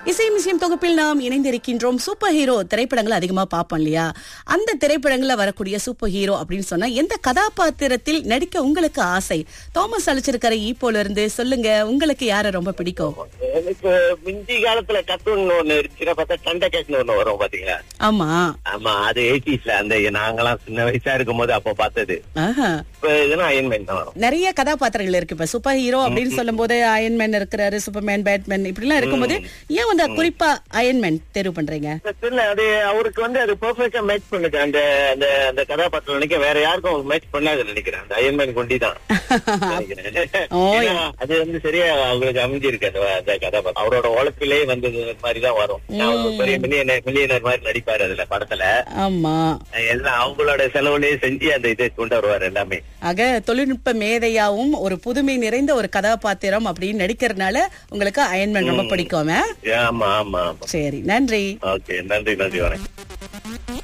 இசை மிசியம் தொகுப்பில் நாம் இணைந்திருக்கின்றோம் சூப்பர் ஹீரோ திரைப்படங்கள் அதிகமா பார்ப்போம் இல்லையா அந்த திரைப்படங்கள்ல வரக்கூடிய சூப்பர் ஹீரோ அப்படின்னு சொன்னா எந்த கதாபாத்திரத்தில் நடிக்க உங்களுக்கு ஆசை தோமஸ் அழைச்சிருக்கிற ஈப்போல இருந்து சொல்லுங்க உங்களுக்கு யார ரொம்ப பிடிக்கும் எனக்கு முந்தி காலத்துல கத்தூன் ஒண்ணு இருந்துச்சுன்னா பார்த்தா சண்டை கேட்னு ஒண்ணு வரும் பாத்தீங்களா ஆமா ஆமா அது எயிட்டிஸ்ல அந்த நாங்கெல்லாம் சின்ன வயசா இருக்கும் போது அப்ப பார்த்தது ஆஹா. இப்ப இதுனா அயன்மேன் தான் வரும் நிறைய கதாபாத்திரங்கள் இருக்கு இப்ப சூப்பர் ஹீரோ அப்படின்னு சொல்லும் போது அயன்மேன் இருக்கிறாரு சூப்பர்மேன் பேட்மேன் இப்படி எல்லாம் இருக்கும்போது ஏன் வந்து குறிப்பா அயன்மேன் தேர்வு பண்றீங்க இல்ல அது அவருக்கு வந்து அது பெர்ஃபெக்டா மேட்ச் பண்ணுது அந்த அந்த அந்த கதாபாத்திரம் நினைக்க வேற யாருக்கும் மேட்ச் பண்ணாது நினைக்கிறேன் அந்த அயன்மேன் கொண்டி தான் நினைக்கிறேன். ஓ, ஏன்னா, அது வந்து சரியா அவங்களுக்கு அமைஞ்சிருக்கு அந்த அந்த கதாபாத்திரம் அவரோட உழைப்பிலே வந்தது மாதிரி தான் வரும் அவர் ஒரு பெரிய மில்லியனர் மில்லியனர் மாதிரி நடிப்பாரு அதுல படத்துல ஆமா எல்லாம் அவங்களோட செலவுலயே செஞ்சு அந்த இதை கொண்டு வருவார் எல்லாமே ஆக தொழில்நுட்ப மேதையாவும் ஒரு புதுமை நிறைந்த ஒரு கதாபாத்திரம் அப்படின்னு நடிக்கிறதுனால உங்களுக்கு அயன்மேன் ரொம்ப பிடிக்கும் ஆ? ஆமா ஆமா ஆமா சரி நன்றி ஓகே நன்றி நன்றி வரேன்